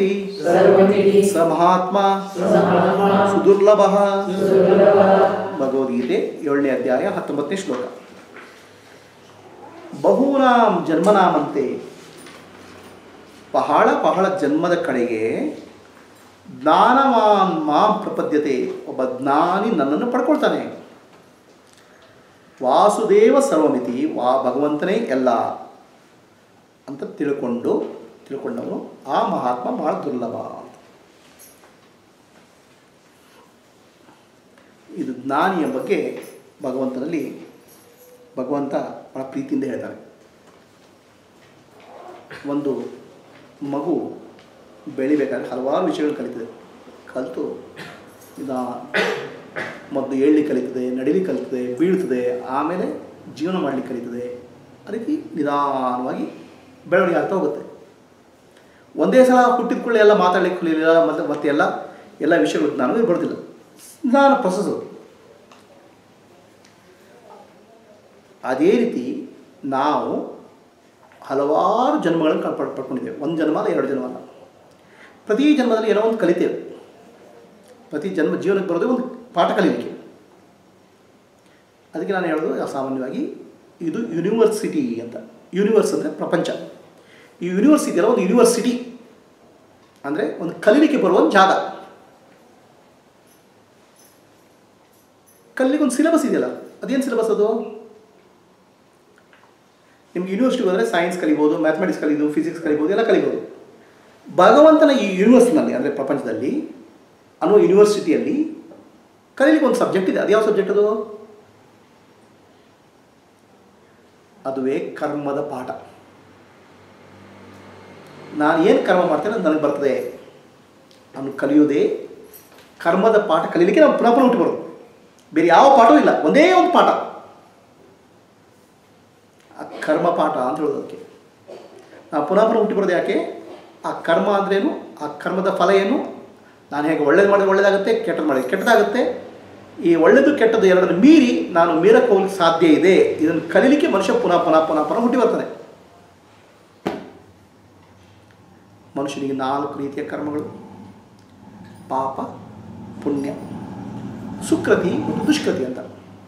ಸರ್ವಮಿತಿ ಸರ್ವಮಿತಿ ಸ ಮಹಾತ್ಮ ಸಮಃ ಸುದುರ್ಲಭ ಸುಲಭ ಭಗವದ್ಗೀತೆ ಏಳನೇ ಅಧ್ಯಾಯ ಹತ್ತೊಂಬತ್ತನೇ ಶ್ಲೋಕ ಬಹೂನಾಂ ಜನ್ಮನಾಮಂತೆ ಬಹಳ ಬಹಳ ಜನ್ಮದ ಕಡೆಗೆ ಜ್ಞಾನವಾನ್ ಮಾಂ ಪ್ರಪದ್ಯತೆ ಒಬ್ಬ ಜ್ಞಾನಿ ನನ್ನನ್ನು ಪಡ್ಕೊಳ್ತಾನೆ ವಾಸುದೇವ ಸರ್ವಮಿತಿ ವಾ ಭಗವಂತನೇ ಎಲ್ಲ ಅಂತ ತಿಳ್ಕೊಂಡು ತಿಳ್ಕೊಂಡವನು ಆ ಮಹಾತ್ಮ ಬಹಳ ದುರ್ಲಭ ಅಂತ ಇದು ಜ್ಞಾನಿಯ ಬಗ್ಗೆ ಭಗವಂತನಲ್ಲಿ ಭಗವಂತ ಬಹಳ ಪ್ರೀತಿಯಿಂದ ಹೇಳ್ತಾನೆ ಒಂದು ಮಗು ಬೆಳಿಬೇಕಾದ್ರೆ ಹಲವಾರು ವಿಷಯಗಳು ಕಲಿತದೆ ಕಲಿತು ಇದಾ ಮೊದಲು ಏಳ್ಲಿಕ್ಕೆ ಕಲಿತದೆ ನಡಿಲಿಕ್ಕೆ ಕಲಿತದೆ ಬೀಳ್ತದೆ ಆಮೇಲೆ ಜೀವನ ಮಾಡಲಿಕ್ಕೆ ಕಲಿತದೆ ಆ ರೀತಿ ನಿಧಾನವಾಗಿ ಬೆಳವಣಿಗೆ ಆಗ್ತಾ ಹೋಗುತ್ತೆ ಒಂದೇ ಸಲ ಹುಟ್ಟಿದ ಕೂಡಲೇ ಎಲ್ಲ ಮಾತಾಡ್ಲಿಕ್ಕೆ ಕಲಿಯಲಿಲ್ಲ ಮತ್ತು ಮತ್ತೆ ಎಲ್ಲ ಎಲ್ಲ ವಿಷಯಗಳು ಜ್ಞಾನವೇ ಬರೋದಿಲ್ಲ ನಿಧಾನ ಪ್ರೊಸೆಸ್ಸು ಅದೇ ರೀತಿ ನಾವು ಹಲವಾರು ಜನ್ಮಗಳನ್ನು ಕಳ್- ಪಡ್- ಪಡ್ಕೊಂಡಿದ್ದೇವೆ ಒಂದು ಜನ್ಮ ಅಲ್ಲ ಎರಡು ಜನ್ಮ ಅಲ್ಲ ಪ್ರತಿ ಜನ್ಮದಲ್ಲಿ ಏನೋ ಒಂದು ಕಲಿತೇವೆ ಪ್ರತಿ ಜನ್ಮ ಜೀವನಕ್ಕೆ ಬರೋದೇ ಒಂದು ಪಾಠ ಕಲೀಲಿಕ್ಕೆ ಅದಕ್ಕೆ ನಾನು ಹೇಳೋದು ಸಾಮಾನ್ಯವಾಗಿ ಇದು ಯೂನಿವರ್ಸಿಟಿ ಅಂತ ಯೂನಿವರ್ಸ್ ಅಂದರೆ ಪ್ರಪಂಚ ಈ ಯೂನಿವರ್ಸಿಟಿ ಅಲ್ಲ ಒಂದು ಯೂನಿವರ್ಸಿಟಿ ಅಂದರೆ ಒಂದು ಕಲೀಲಿಕ್ಕೆ ಬರುವ ಒಂದು ಜಾಗ ಕಲೀಲಿಕ್ಕೆ ಒಂದು ಸಿಲೆಬಸ್ ಇದೆಯಲ್ಲ ಅದೇನು ಸಿಲೆಬಸ್ ಅದು ನಿಮ್ಗೆ ಯೂನಿವರ್ಸಿಟಿಗೆ ಹೋದರೆ ಸೈನ್ಸ್ ಕಲಿಬೋದು ಮ್ಯಾಥಮೆಟಿಕ್ಸ್ ಕಲಿಬೋದು ಫಿಸಿಕ್ಸ್ ಕಲಿಬೋದು ಎಲ್ಲ ಕಲಿಬೋದು ಭಗವಂತನ ಈ ಯೂನಿವರ್ಸ್ನಲ್ಲಿ ಅಂದರೆ ಪ್ರಪಂಚದಲ್ಲಿ ಅನ್ನೋ ಯೂನಿವರ್ಸಿಟಿಯಲ್ಲಿ ಕಲೀಲಿಕ್ಕೆ ಒಂದು ಸಬ್ಜೆಕ್ಟ್ ಇದೆ ಅದು ಯಾವ ಸಬ್ಜೆಕ್ಟ್ ಅದು ಅದುವೇ ಕರ್ಮದ ಪಾಠ ನಾನು ಏನು ಕರ್ಮ ಮಾಡ್ತೇನೆ ಅದು ನನಗೆ ಬರ್ತದೆ ಅವನು ಕಲಿಯೋದೇ ಕರ್ಮದ ಪಾಠ ಕಲೀಲಿಕ್ಕೆ ನಾವು ಪುನಃ ಪುನಃ ಹುಟ್ಟಿ ಬರೋದು ಬೇರೆ ಯಾವ ಪಾಠವೂ ಇಲ್ಲ ಒಂದೇ ಒಂದು ಪಾಠ ಆ ಕರ್ಮ ಪಾಠ ಅಂತ ಹೇಳೋದು ಅದಕ್ಕೆ ನಾವು ಪುನಃ ಪುನಃ ಹುಟ್ಟಿ ಬರೋದು ಯಾಕೆ ಆ ಕರ್ಮ ಅಂದ್ರೇನು ಆ ಕರ್ಮದ ಫಲ ಏನು ನಾನು ಹೇಗೆ ಒಳ್ಳೇದು ಮಾಡಿದ್ರೆ ಒಳ್ಳೇದಾಗುತ್ತೆ ಕೆಟ್ಟದ್ದು ಮಾಡಿದ್ರೆ ಕೆಟ್ಟದಾಗುತ್ತೆ ಈ ಒಳ್ಳೆಯದು ಕೆಟ್ಟದ್ದು ಎರಡನ್ನು ಮೀರಿ ನಾನು ಮೀರಕ್ಕೆ ಹೋಗ್ಲಿಕ್ಕೆ ಸಾಧ್ಯ ಇದೆ ಇದನ್ನು ಕಲೀಲಿಕ್ಕೆ ಮನುಷ್ಯ ಪುನಃ ಪುನಃ ಪುನಃ ಪುನಃ ಹುಟ್ಟಿ ಬರ್ತಾನೆ ಮನುಷ್ಯನಿಗೆ ನಾಲ್ಕು ರೀತಿಯ ಕರ್ಮಗಳು ಪಾಪ ಪುಣ್ಯ ಸುಕೃತಿ ಮತ್ತು ದುಷ್ಕೃತಿ ಅಂತ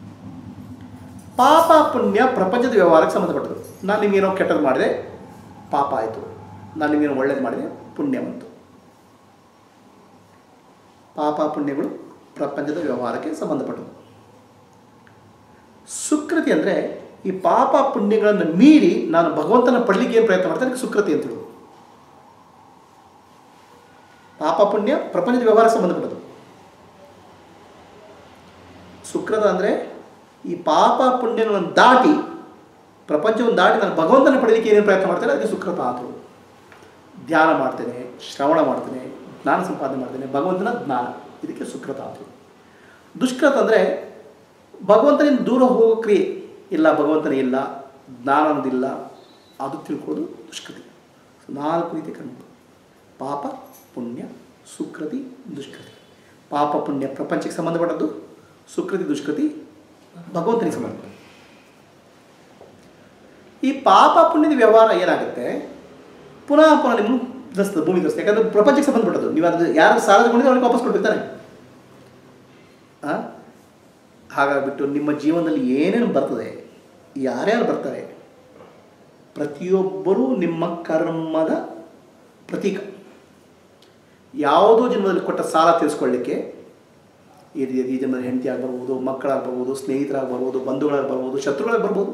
ಪಾಪ ಪುಣ್ಯ ಪ್ರಪಂಚದ ವ್ಯವಹಾರಕ್ಕೆ ಸಂಬಂಧಪಟ್ಟದ್ದು ನಾನು ನಿಮಗೇನೋ ಕೆಟ್ಟದ್ದು ಮಾಡಿದೆ ಪಾಪ ಆಯಿತು ನಾನು ನಿಮಗೇನೋ ಒಳ್ಳೇದು ಮಾಡಿದೆ ಪುಣ್ಯ ಬಂತು ಪಾಪ ಪುಣ್ಯಗಳು ಪ್ರಪಂಚದ ವ್ಯವಹಾರಕ್ಕೆ ಸಂಬಂಧಪಟ್ಟದ್ದು ಸುಕೃತಿ ಅಂದರೆ ಈ ಪಾಪ ಪುಣ್ಯಗಳನ್ನು ಮೀರಿ ನಾನು ಭಗವಂತನ ಪಡಲಿಕ್ಕೆ ಏನು ಪ್ರಯತ್ನ ಮಾಡ್ತೇನೆ ಅದಕ್ಕೆ ಸುಕೃತಿ ಅಂತ ಹೇಳೋದು ಪಾಪ ಪುಣ್ಯ ಪ್ರಪಂಚದ ವ್ಯವಹಾರಕ್ಕೆ ಸಂಬಂಧಪಟ್ಟದ್ದು ಸುಕೃತ ಅಂದರೆ ಈ ಪಾಪ ಪುಣ್ಯಗಳನ್ನು ದಾಟಿ ಪ್ರಪಂಚವನ್ನು ದಾಟಿ ನಾನು ಭಗವಂತನ ಪಡೀಲಿಕ್ಕೆ ಏನೇನು ಪ್ರಯತ್ನ ಮಾಡ್ತೇನೆ ಅದಕ್ಕೆ ಸುಕೃತ ಆತು ಧ್ಯಾನ ಮಾಡ್ತೇನೆ ಶ್ರವಣ ಮಾಡ್ತೇನೆ ಜ್ಞಾನ ಸಂಪಾದನೆ ಮಾಡ್ತೇನೆ ಭಗವಂತನ ಜ್ಞಾನ ಇದಕ್ಕೆ ಸುಕೃತ ಆತು ದುಷ್ಕೃತ ಅಂದರೆ ಭಗವಂತನಿಂದ ದೂರ ಹೋಗೋ ಕ್ರಿಯೆ ಇಲ್ಲ ಭಗವಂತನೇ ಇಲ್ಲ ಜ್ಞಾನ ಅನ್ನೋದಿಲ್ಲ ಅದು ತಿಳ್ಕೊಳ್ಳೋದು ದುಷ್ಕೃತಿ ಸೊ ನಾಲ್ಕು ರೀತಿ ಕರ್ಮಗಳು ಪಾಪ ಪುಣ್ಯ ಸುಕೃತಿ ದುಷ್ಕೃತಿ ಪಾಪ ಪುಣ್ಯ ಪ್ರಪಂಚಕ್ಕೆ ಸಂಬಂಧಪಟ್ಟದ್ದು ಸುಕೃತಿ ದುಷ್ಕೃತಿ ಭಗವಂತನಿಗೆ ಸಂಬಂಧಪಟ್ಟದ್ದು ಈ ಪಾಪ ಪುಣ್ಯದ ವ್ಯವಹಾರ ಏನಾಗುತ್ತೆ ಪುನಃ ಪುನಃ ನಿಮ್ಮನ್ನು ಧರಿಸ್ತದೆ ಭೂಮಿ ಧರಿಸ್ತದೆ ಯಾಕಂದ್ರೆ ಪ್ರಪಂಚಕ್ಕೆ ಸಂಬಂಧಪಟ್ಟದ್ದು ನೀವು ಅದು ಯಾರು ಸಾಲ ತಗೊಂಡಿದ್ರೆ ಅವ್ರಿಗೆ ವಾಪಸ್ ಕೊಡ್ಬೇಕಾನೆ ಹಾಗಾಗ್ಬಿಟ್ಟು ನಿಮ್ಮ ಜೀವನದಲ್ಲಿ ಏನೇನು ಬರ್ತದೆ ಯಾರ್ಯಾರು ಬರ್ತಾರೆ ಪ್ರತಿಯೊಬ್ಬರೂ ನಿಮ್ಮ ಕರ್ಮದ ಪ್ರತೀಕ ಯಾವುದೋ ಜನ್ಮದಲ್ಲಿ ಕೊಟ್ಟ ಸಾಲ ತೀರಿಸ್ಕೊಳ್ಳಿಕ್ಕೆ ಈ ರೀತಿ ಈ ಜನ್ಮದಲ್ಲಿ ಹೆಂಡತಿ ಆಗಿ ಬರ್ಬೋದು ಮಕ್ಕಳಾಗಿ ಬರ್ಬೋದು ಸ್ನೇಹಿತರಾಗಿ ಬರ್ಬೋದು ಬಂಧುಗಳಾಗಿ ಬರ್ಬೋದು ಶತ್ರುಗಳಾಗಿ ಬರ್ಬೋದು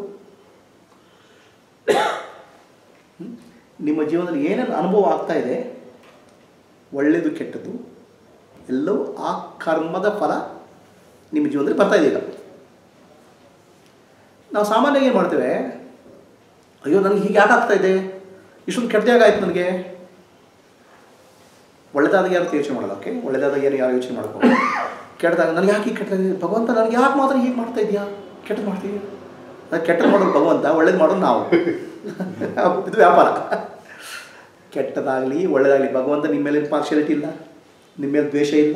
ಹ್ಮ್? ನಿಮ್ಮ ಜೀವನದಲ್ಲಿ ಏನೇನು ಅನುಭವ ಆಗ್ತಾ ಇದೆ ಒಳ್ಳೆಯದು ಕೆಟ್ಟದ್ದು ಎಲ್ಲವೂ ಆ ಕರ್ಮದ ಫಲ ನಿಮ್ಮ ಜೀವನದಲ್ಲಿ ಬರ್ತಾ ಇದೆ ಈಗ ನಾವು ಸಾಮಾನ್ಯವಾಗಿ ಏನು ಮಾಡ್ತೇವೆ ಅಯ್ಯೋ ನನಗೆ ಹೀಗೆ ಯಾಕೆ ಆಗ್ತಾ ಇದೆ ಇಷ್ಟೊಂದು ಕೆಟ್ಟದಾಗ ಆಯ್ತು ನನಗೆ ಒಳ್ಳೆದಾದಾಗ ಯಾರು ಯೋಚನೆ ಮಾಡಲ್ಲ ಓಕೆ ಒಳ್ಳೆದಾದಾಗ ಏನು ಯಾರು ಯೋಚನೆ ಮಾಡ್ಕೋ ಕೆಟ್ಟದಾಗ ನನಗೆ ಯಾಕೆ ಹೀಗೆ ಕೆಟ್ಟದಾಗಿದೆ ಭಗವಂತ ನನಗೆ ಯಾಕೆ ಮಾತ್ರ ಹೀಗೆ ಮಾಡ್ತಾ ಇದೆಯಾ ಕೆಟ್ಟದ್ದು ಮಾಡ್ತೀವಿ ಅದು ಕೆಟ್ಟದ್ದು ಮಾಡೋದು ಭಗವಂತ ಒಳ್ಳೇದು ಮಾಡೋದು ನಾವು ಇದು ವ್ಯಾಪಾರ ಕೆಟ್ಟದಾಗಲಿ ಒಳ್ಳೆಯದಾಗಲಿ ಭಗವಂತ ನಿಮ್ಮ ಮೇಲೆ ಪಾರ್ಶಿಯಾಲಿಟಿ ಇಲ್ಲ ನಿಮ್ಮ ಮೇಲೆ ದ್ವೇಷ ಇಲ್ಲ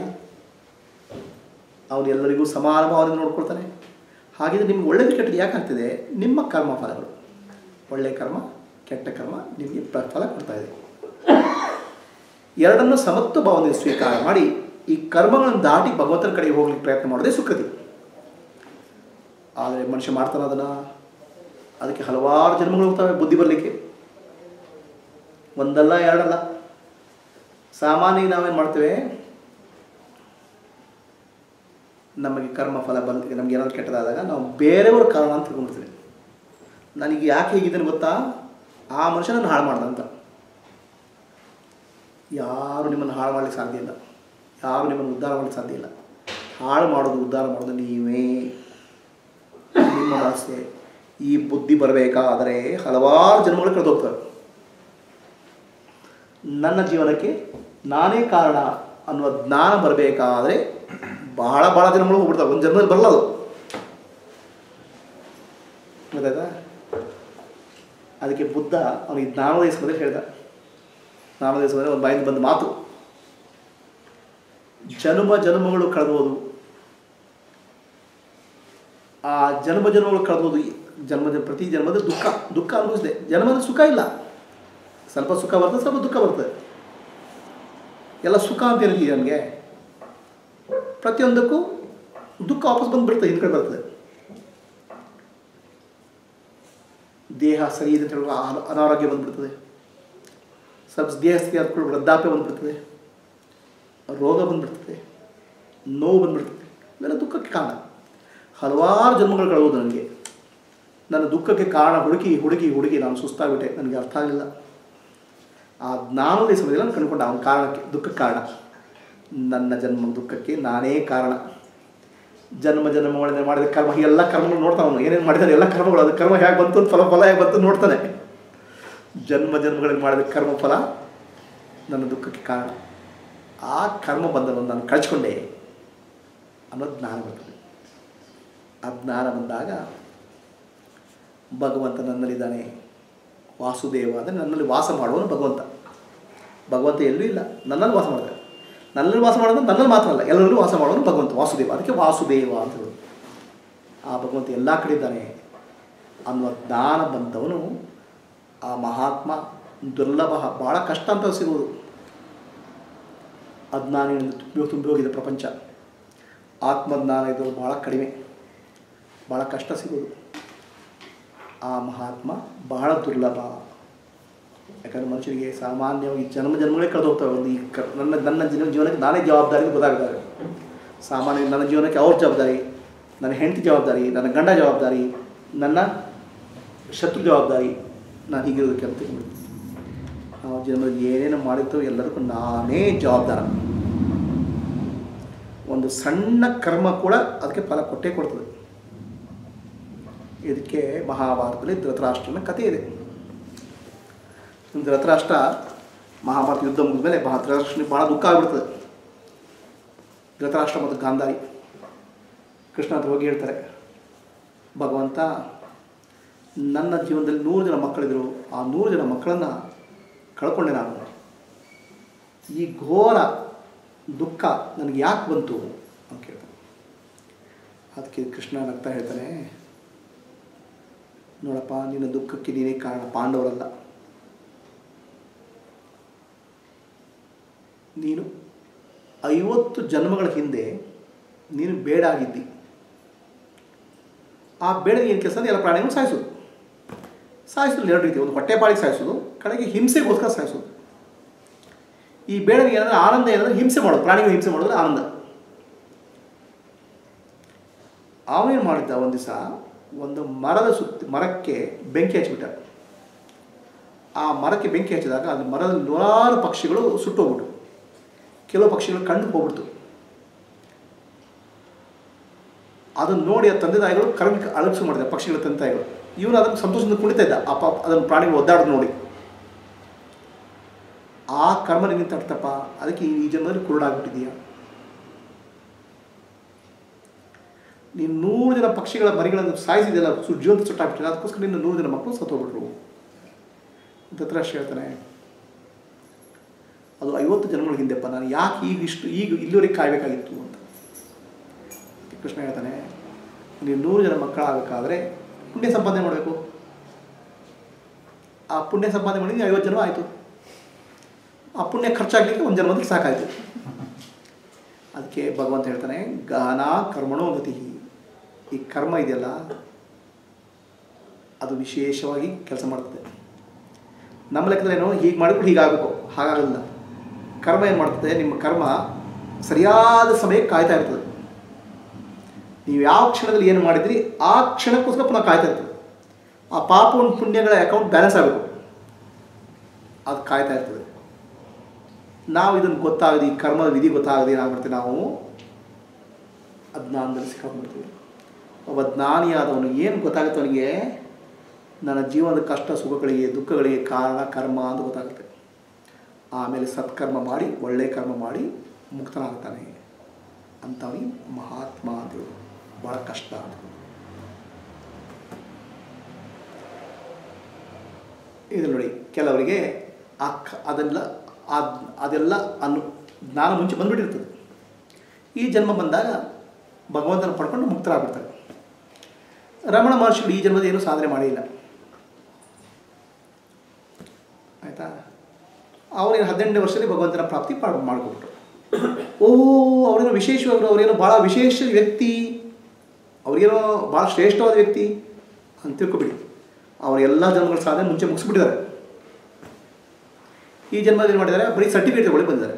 ಅವನು ಎಲ್ಲರಿಗೂ ಸಮಾನ ಭಾವನೆ ನೋಡ್ಕೊಳ್ತಾನೆ ಹಾಗಿದ್ರೆ ನಿಮ್ಗೆ ಒಳ್ಳೇದು ಕೆಟ್ಟದ್ದು ಯಾಕೆ ಆಗ್ತಿದೆ ನಿಮ್ಮ ಕರ್ಮ ಫಲಗಳು ಒಳ್ಳೆಯ ಕರ್ಮ ಕೆಟ್ಟ ಕರ್ಮ ನಿಮಗೆ ಪ್ರ- ಫಲ ಕೊಡ್ತಾ ಇದೆ ಎರಡನ್ನು ಸಮತ್ವ ಭಾವನೆ ಸ್ವೀಕಾರ ಮಾಡಿ ಈ ಕರ್ಮಗಳನ್ನು ದಾಟಿ ಭಗವಂತನ ಕಡೆಗೆ ಹೋಗ್ಲಿಕ್ಕೆ ಪ್ರಯತ್ನ ಮಾಡೋದೇ ಸುಕೃತಿ ಆದರೆ ಮನುಷ್ಯ ಮಾಡ್ತಾನೆ ಅದನ್ನು ಅದಕ್ಕೆ ಹಲವಾರು ಜನ್ಮಗಳು ಹೋಗ್ತವೆ ಬುದ್ಧಿ ಬರಲಿಕ್ಕೆ ಒಂದಲ್ಲ ಎರಡಲ್ಲ ಸಾಮಾನ್ಯ ನಾವೇನು ಮಾಡ್ತೇವೆ ನಮಗೆ ಕರ್ಮ ಫಲ ಬಂದ ನಮ್ಗೆ ಏನಾದ್ರು ಕೆಟ್ಟದಾದಾಗ ನಾವು ಬೇರೆಯವ್ರ ಕಾರಣ ಅಂತ ತಿಳ್ಕೊಂಡ್ಬಿಡ್ತೀವಿ ನನಗೆ ಯಾಕೆ ಹೇಗಿದ್ದೇನೆ ಗೊತ್ತಾ ಆ ಮನುಷ್ಯ ನನ್ನ ಹಾಳು ಮಾಡ್ದ ಅಂತ ಯಾರು ನಿಮ್ಮನ್ನು ಹಾಳು ಮಾಡಲಿಕ್ಕೆ ಸಾಧ್ಯ ಇಲ್ಲ ಯಾರು ನಿಮ್ಮನ್ನು ಉದ್ಧಾರ ಮಾಡಲಿಕ್ಕೆ ಸಾಧ್ಯ ಇಲ್ಲ ಹಾಳು ಮಾಡೋದು ಉದ್ಧಾರ ಮಾಡೋದು ನೀವೇ ನಿಮ್ಮ ಮನಸ್ಸೇ ಈ ಬುದ್ಧಿ ಬರಬೇಕಾದರೆ ಹಲವಾರು ಜನ್ಮಗಳು ಕಳೆದೋಗ್ತವೆ ನನ್ನ ಜೀವನಕ್ಕೆ ನಾನೇ ಕಾರಣ ಅನ್ನುವ ಜ್ಞಾನ ಬರಬೇಕಾದ್ರೆ ಬಹಳ ಬಹಳ ಜನ್ಮಗಳು ಹೋಗ್ಬಿಡ್ತಾವೆ ಒಂದು ಜನ್ಮದಲ್ಲಿ ಬರಲ್ಲ ಅದು ಗೊತ್ತಾಯ್ತಾ ಅದಕ್ಕೆ ಬುದ್ಧ ಅವನಿಗೆ ಜ್ಞಾನೋದಯ ಸಮಯದಲ್ಲಿ ಹೇಳ್ದ ಜ್ಞಾನೋದಯ ಸಮಯದಲ್ಲಿ ಒಂದು ಬಾಯಿಂದ ಬಂದ ಮಾತು ಜನ್ಮ ಜನ್ಮಗಳು ಕಳೆದೋದು ಆ ಜನ್ಮ ಜನ್ಮಗಳು ಕಳೆದೋದು ಜನ್ಮದ ಪ್ರತಿ ಜನ್ಮದ ದುಃಖ ದುಃಖ ಅನುಭವಿಸಿದೆ ಜನ್ಮದ ಸುಖ ಇಲ್ಲ ಸ್ವಲ್ಪ ಸುಖ ಬರ್ತದೆ ಸ್ವಲ್ಪ ದುಃಖ ಬರ್ತದೆ ಎಲ್ಲ ಸುಖ ಅಂತ ಏನಿದೆ ನನಗೆ ಪ್ರತಿಯೊಂದಕ್ಕೂ ದುಃಖ ವಾಪಸ್ ಬಂದುಬಿಡ್ತದೆ ಹಿಂದ್ಕಡೆ ಬರ್ತದೆ ದೇಹ ಸರಿ ಇದೆ ಅಂತ ಹೇಳುವ ಅನ- ಅನಾರೋಗ್ಯ ಬಂದ್ಬಿಡ್ತದೆ ಸ್ವಲ್ಪ ದೇಹ ಸ್ಥಿತಿ ಹತ್ಕೊಂಡು ವೃದ್ಧಾಪ್ಯ ಬಂದ್ಬಿಡ್ತದೆ ರೋಗ ಬಂದ್ಬಿಡ್ತದೆ ನೋವು ಬಂದ್ಬಿಡ್ತದೆ ಇವೆಲ್ಲ ದುಃಖಕ್ಕೆ ಕಾರಣ ಹಲವಾರು ಜನ್ಮಗಳು ಕಳೆಯೋದು ನನಗೆ ನನ್ನ ದುಃಖಕ್ಕೆ ಕಾರಣ ಹುಡುಕಿ ಹುಡುಕಿ ಹುಡುಕಿ ನಾನು ಸುಸ್ತಾಗ್ಬಿಟ್ಟೆ ನನಗೆ ಅರ್ಥ ಆಗಲಿಲ್ಲ ಆ ಜ್ಞಾನೋದಯ ಸಮಯದಲ್ಲಿ ನಾನು ಕಂಡುಕೊಂಡೆ ಅವನ ಕಾರಣಕ್ಕೆ ದುಃಖಕ್ಕೆ ಕಾರಣ ನನ್ನ ಜನ್ಮ ದುಃಖಕ್ಕೆ ನಾನೇ ಕಾರಣ ಜನ್ಮ ಜನ್ಮಗಳಿಂದ ಮಾಡಿದ ಕರ್ಮ ಎಲ್ಲ ಕರ್ಮಗಳು ನೋಡ್ತಾನೆ ಅವನು ಏನೇನು ಮಾಡಿದಾನೆ ಎಲ್ಲ ಕರ್ಮಗಳು ಅದು ಕರ್ಮ ಹೇಗೆ ಬಂತು ಅಂತ ಫಲ ಫಲ ಹೇಗೆ ಬಂತು ಅಂತ ನೋಡ್ತಾನೆ ಜನ್ಮ ಜನ್ಮಗಳಲ್ಲಿ ಮಾಡಿದ ಕರ್ಮ ಫಲ ನನ್ನ ದುಃಖಕ್ಕೆ ಕಾರಣ ಆ ಕರ್ಮ ಬಂಧನವನ್ನು ನಾನು ಕಳ್ಚ್ಕೊಂಡೆ ಅನ್ನೋ ಜ್ಞಾನ ಬರ್ತದೆ ಆ ಜ್ಞಾನ ಬಂದಾಗ ಭಗವಂತ ನನ್ನಲ್ಲಿದ್ದಾನೆ ವಾಸುದೇವ ಅಂದರೆ ನನ್ನಲ್ಲಿ ವಾಸ ಮಾಡುವನು ಭಗವಂತ ಭಗವಂತ ಎಲ್ಲೂ ಇಲ್ಲ ನನ್ನಲ್ಲಿ ವಾಸ ಮಾಡ್ತಾರೆ ನನ್ನಲ್ಲಿ ವಾಸ ಮಾಡೋದು ನನ್ನಲ್ಲಿ ಮಾತ್ರ ಅಲ್ಲ ಎಲ್ಲರಲ್ಲೂ ವಾಸ ಮಾಡೋನು ಭಗವಂತ ವಾಸುದೇವ ಅದಕ್ಕೆ ವಾಸುದೇವ ಅಂತ ಹೇಳೋದು ಆ ಭಗವಂತ ಎಲ್ಲ ಕಡೆ ಇದ್ದಾನೆ ಅನ್ನುವ ಜ್ಞಾನ ಬಂದವನು ಆ ಮಹಾತ್ಮ ದುರ್ಲಭ ಭಾಳ ಕಷ್ಟ ಅಂತ ಸಿಗುವುದು ಅಜ್ಞಾನಿಗಳಿಂದ ತುಂಬಿ ತುಂಬಿ ಹೋಗಿದೆ ಪ್ರಪಂಚ ಆತ್ಮಜ್ಞಾನ ಇದು ಭಾಳ ಕಡಿಮೆ ಭಾಳ ಕಷ್ಟ ಸಿಗೋದು ಆ ಮಹಾತ್ಮ ಬಹಳ ದುರ್ಲಭ ಯಾಕಂದರೆ ಮನುಷ್ಯನಿಗೆ ಸಾಮಾನ್ಯವಾಗಿ ಜನ್ಮ ಜನ್ಮಗಳೇ ಕಳೆದು ಹೋಗ್ತವೆ ಒಂದು ಈ ಕ ನನ್ನ ನನ್ನ ಜೀವನ ಜೀವನಕ್ಕೆ ನಾನೇ ಜವಾಬ್ದಾರಿ ಅಂತ ಗೊತ್ತಾಗ್ತಾರೆ ಸಾಮಾನ್ಯ ನನ್ನ ಜೀವನಕ್ಕೆ ಅವ್ರ ಜವಾಬ್ದಾರಿ ನನ್ನ ಹೆಂಡತಿ ಜವಾಬ್ದಾರಿ ನನ್ನ ಗಂಡ ಜವಾಬ್ದಾರಿ ನನ್ನ ಶತ್ರು ಜವಾಬ್ದಾರಿ ನಾನು ಹೀಗಿರೋದಕ್ಕೆ ಅಂತ ತಿಳ್ಕೊಂಡು ನಾವು ಜನ್ಮದಲ್ಲಿ ಏನೇನು ಮಾಡಿರ್ತೇವೆ ಎಲ್ಲದಕ್ಕೂ ನಾನೇ ಜವಾಬ್ದಾರ ಒಂದು ಸಣ್ಣ ಕರ್ಮ ಕೂಡ ಅದಕ್ಕೆ ಫಲ ಕೊಟ್ಟೇ ಕೊಡ್ತದೆ ಇದಕ್ಕೆ ಮಹಾಭಾರತದಲ್ಲಿ ಧೃತರಾಷ್ಟ್ರನ ಕಥೆ ಇದೆ ಧೃತರಾಷ್ಟ್ರ ಮಹಾಭಾರತ ಯುದ್ಧ ಮುಗಿದ ಮೇಲೆ ಮಹಾ ಧೃತರಾಷ್ಟ್ರನಿಗೆ ಭಾಳ ದುಃಖ ಆಗ್ಬಿಡ್ತದೆ ಧೃತರಾಷ್ಟ್ರ ಮತ್ತು ಗಾಂಧಾರಿ ಕೃಷ್ಣ ಹತ್ರ ಹೋಗಿ ಹೇಳ್ತಾರೆ ಭಗವಂತ ನನ್ನ ಜೀವನದಲ್ಲಿ ನೂರು ಜನ ಮಕ್ಕಳಿದ್ರು ಆ ನೂರು ಜನ ಮಕ್ಕಳನ್ನು ಕಳ್ಕೊಂಡೆ ನಾನು ಈ ಘೋರ ದುಃಖ ನನಗೆ ಯಾಕೆ ಬಂತು ಅಂತ ಕೇಳ್ತಾನೆ ಅದಕ್ಕೆ ಕೃಷ್ಣ ನಗ್ತಾ ಹೇಳ್ತಾನೆ ನೋಡಪ್ಪ ನಿನ್ನ ದುಃಖಕ್ಕೆ ನೀನೇ ಕಾರಣ ಪಾಂಡವರಲ್ಲ ನೀನು ಐವತ್ತು ಜನ್ಮಗಳ ಹಿಂದೆ ನೀನು ಬೇಡ ಆಗಿದ್ದಿ ಆ ಬೇಡ ಏನು ಕೆಲಸ ಅಂದ್ರೆ ಎಲ್ಲ ಪ್ರಾಣಿಗಳು ಸಾಯಿಸೋದು ಸಾಯಿಸೋದು ಎರಡು ರೀತಿ ಒಂದು ಹೊಟ್ಟೆಪಾಳಿಗೆ ಸಾಯಿಸೋದು ಕಡೆಗೆ ಹಿಂಸೆಗೋಸ್ಕರ ಸಾಯಿಸೋದು ಈ ಬೇಡನಿಗೆ ಏನಂದ್ರೆ ಆನಂದ ಏನಂದ್ರೆ ಹಿಂಸೆ ಮಾಡೋದು ಪ್ರಾಣಿಗಳು ಹಿಂಸೆ ಮಾಡೋದು ಆನಂದ ಅವನೇನು ಮಾಡಿದ್ದ ಒಂದು ದಿವಸ ಒಂದು ಮರದ ಸುತ್ತ ಮರಕ್ಕೆ ಬೆಂಕಿ ಹಚ್ಚಿಬಿಟ್ಟ ಆ ಮರಕ್ಕೆ ಬೆಂಕಿ ಹಚ್ಚಿದಾಗ ಅದು ಮರದ ನೂರಾರು ಪಕ್ಷಿಗಳು ಸುಟ್ಟೋಗ್ಬಿಟ್ಟು ಕೆಲವು ಪಕ್ಷಿಗಳು ಕಣ್ಣು ಹೋಗ್ಬಿಡ್ತು ಅದನ್ನು ನೋಡಿ ಆ ತಂದೆ ತಾಯಿಗಳು ಕರೆಂಟ್ ಅಳಗಿಸಿ ಮಾಡಿದೆ ಪಕ್ಷಿಗಳ ತಂದೆ ತಾಯಿಗಳು ಇವನು ಅದನ್ನು ಸಂತೋಷದಿಂದ ಕುಣಿತಾ ಇದ್ದ ಆ ಪಾಪ ಅದನ್ನು ಪ್ರಾಣಿಗಳು ಒದ್ದಾಡೋದು ನೋಡಿ ಆ ಕರ್ಮ ನಿನ್ನ ತಡ್ತಪ್ಪ ಅದಕ್ಕೆ ಈ ಜನ್ಮದಲ್ಲಿ ಕುರುಡಾಗ್ಬಿಟ್ಟಿದೀಯ ನೀನು ನೂರು ಜನ ಪಕ್ಷಿಗಳ ಮರಿಗಳನ್ನು ಸಾಯಿಸಿದೆಲ್ಲ ಸು ಜೀವಂತ ಸುಟ್ಟಾಗ್ಬಿಟ್ಟಿಲ್ಲ ಅದಕ್ಕೋಸ್ಕರ ನಿನ್ನ ನೂರು ಜನ ಮಕ್ಕಳು ಸತ್ತೋಗ್ಬಿಟ್ರು ದತ್ತರಾಷ್ಟ್ರ ಹೇಳ್ತಾನೆ ಅದು ಐವತ್ತು ಜನ್ಮಗಳ ಹಿಂದೆಪ್ಪ ನಾನು ಯಾಕೆ ಈಗ ಇಷ್ಟು ಈಗ ಇಲ್ಲಿವರೆಗೆ ಕಾಯಬೇಕಾಗಿತ್ತು ಅಂತ ಕೃಷ್ಣ ಹೇಳ್ತಾನೆ ನೀವು ನೂರು ಜನ ಮಕ್ಕಳಾಗಬೇಕಾದ್ರೆ ಪುಣ್ಯ ಸಂಪಾದನೆ ಮಾಡಬೇಕು ಆ ಪುಣ್ಯ ಸಂಪಾದನೆ ಮಾಡಿ ಐವತ್ತು ಜನ ಆಯಿತು ಆ ಪುಣ್ಯ ಖರ್ಚಾಗಲಿಕ್ಕೆ ಒಂದು ಜನ್ಮದಲ್ಲಿ ಸಾಕಾಯಿತು ಅದಕ್ಕೆ ಭಗವಂತ ಹೇಳ್ತಾನೆ ಗಹನ ಕರ್ಮಣೋ ಗತಿ ಈ ಕರ್ಮ ಇದೆಯಲ್ಲ ಅದು ವಿಶೇಷವಾಗಿ ಕೆಲಸ ಮಾಡ್ತದೆ ನಮ್ಮ ಲೆಕ್ಕದಲ್ಲೇನು ಹೀಗೆ ಮಾಡಿಬಿಟ್ಟು ಹೀಗಾಗಬೇಕು ಹಾಗಾಗಲ್ಲ ಕರ್ಮ ಏನು ಮಾಡ್ತದೆ ನಿಮ್ಮ ಕರ್ಮ ಸರಿಯಾದ ಸಮಯಕ್ಕೆ ಕಾಯ್ತಾ ಇರ್ತದೆ ನೀವು ಯಾವ ಕ್ಷಣದಲ್ಲಿ ಏನು ಮಾಡಿದ್ರಿ ಆ ಕ್ಷಣಕ್ಕೋಸ್ಕರ ಪುನಃ ಕಾಯ್ತಾ ಇರ್ತದೆ ಆ ಪಾಪ ಪುಣ್ಯಗಳ ಅಕೌಂಟ್ ಬ್ಯಾಲೆನ್ಸ್ ಆಗಬೇಕು ಅದು ಕಾಯ್ತಾ ಇರ್ತದೆ ನಾವು ಇದನ್ನು ಗೊತ್ತಾಗದೆ ಈ ಕರ್ಮದ ವಿಧಿ ಗೊತ್ತಾಗದೆ ಏನಾಗ್ಬಿಡ್ತೀವಿ ನಾವು ಅಜ್ಞಾನದಲ್ಲಿ ಸಿಕ್ಕಾಕೊಂಡ್ಬಿಡ್ತೀವಿ ಒಬ್ಬ ಜ್ಞಾನಿಯಾದವನು ಏನು ಗೊತ್ತಾಗುತ್ತೆ ಅವನಿಗೆ ನನ್ನ ಜೀವನದ ಕಷ್ಟ ಸುಖಗಳಿಗೆ ದುಃಖಗಳಿಗೆ ಕಾರಣ ಕರ್ಮ ಅಂತ ಗೊತ್ತಾಗುತ್ತೆ ಆಮೇಲೆ ಸತ್ಕರ್ಮ ಮಾಡಿ ಒಳ್ಳೆಯ ಕರ್ಮ ಮಾಡಿ ಮುಕ್ತನಾಗ್ತಾನೆ ಅಂಥವನಿಗೆ ಮಹಾತ್ಮ ಅಂತ ಭಾಳ ಕಷ್ಟ ಅಂತ ಇದು ನೋಡಿ ಕೆಲವರಿಗೆ ಆ ಕ- ಅದೆಲ್ಲ ಆ- ಅದೆಲ್ಲ ಅನ್ನು ಜ್ಞಾನ ಮುಂಚೆ ಬಂದ್ಬಿಟ್ಟಿರ್ತದೆ ಈ ಜನ್ಮ ಬಂದಾಗ ಭಗವಂತನ ಪಡ್ಕೊಂಡು ಮುಕ್ತರಾಗ್ಬಿಡ್ತಾರೆ ರಮಣ ಮಹರ್ಷಿಗಳು ಈ ಜನ್ಮದ ಏನೂ ಸಾಧನೆ ಮಾಡಿಲ್ಲ ಆಯಿತಾ ಅವರೇನು ಹದಿನೆಂಟನೇ ವರ್ಷದಲ್ಲಿ ಭಗವಂತನ ಪ್ರಾಪ್ತಿ ಪಾಡ್ ಮಾಡಿಕೊಟ್ರು ಓ ಅವರೇನೋ ವಿಶೇಷವಾದ್ರು ಅವರೇನೋ ಭಾಳ ವಿಶೇಷ ವ್ಯಕ್ತಿ ಅವ್ರಿಗೇನೋ ಭಾಳ ಶ್ರೇಷ್ಠವಾದ ವ್ಯಕ್ತಿ ಅಂತ ತಿಳ್ಕೊಬಿಡಿ ಅವ್ರ ಎಲ್ಲ ಜನ್ಮಗಳ ಸಾಧನೆ ಮುಂಚೆ ಮುಗಿಸ್ಬಿಟ್ಟಿದ್ದಾರೆ ಈ ಜನ್ಮದಲ್ಲಿ ಏನು ಮಾಡಿದ್ದಾರೆ ಬರೀ ಸರ್ಟಿಫಿಕೇಟ್ ತಗೊಳ್ಳಿ ಬಂದಿದ್ದಾರೆ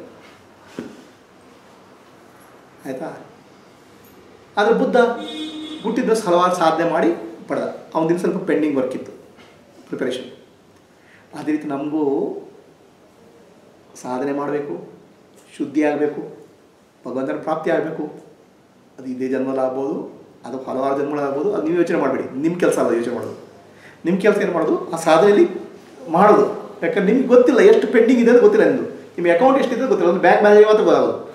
ಆಯಿತಾ ಆದರೆ ಬುದ್ಧ ಹುಟ್ಟಿದ ಹಲವಾರು ಸಾಧನೆ ಮಾಡಿ ಪಡೆದ ಅವನಿಗೆ ಸ್ವಲ್ಪ ಪೆಂಡಿಂಗ್ ವರ್ಕ್ ಇತ್ತು ಪ್ರಿಪರೇಷನ್ ಅದೇ ರೀತಿ ನಮಗೂ ಸಾಧನೆ ಮಾಡಬೇಕು ಶುದ್ಧಿ ಆಗಬೇಕು ಭಗವಂತನ ಪ್ರಾಪ್ತಿ ಆಗಬೇಕು ಅದು ಇದೇ ಜನ್ಮದಲ್ಲಿ ಆಗ್ಬೋದು ಅದು ಹಲವಾರು ಜನ್ಮಗಳಾಗ್ಬೋದು ಅದು ನೀವು ಯೋಚನೆ ಮಾಡಬೇಡಿ ನಿಮ್ಮ ಕೆಲಸ ಅಲ್ಲ ಯೋಚನೆ ಮಾಡೋದು ನಿಮ್ಮ ಕೆಲಸ ಏನು ಮಾಡೋದು ಆ ಸಾಧನೆಯಲ್ಲಿ ಮಾಡೋದು ಯಾಕಂದ್ರೆ ನಿಮ್ಗೆ ಗೊತ್ತಿಲ್ಲ ಎಷ್ಟು ಪೆಂಡಿಂಗ್ ಇದೆ ಅಂತ ಗೊತ್ತಿಲ್ಲ ನಿಮ್ಮದು ನಿಮ್ಮ ಅಕೌಂಟ್ ಎಷ್ಟಿದೆ ಗೊತ್ತಿಲ್ಲ ಒಂದು ಬ್ಯಾಂಕ್ ಮ್ಯಾನೇಜರ್ ಮಾತ್ರ ಗೊತ್ತಾಗೋದು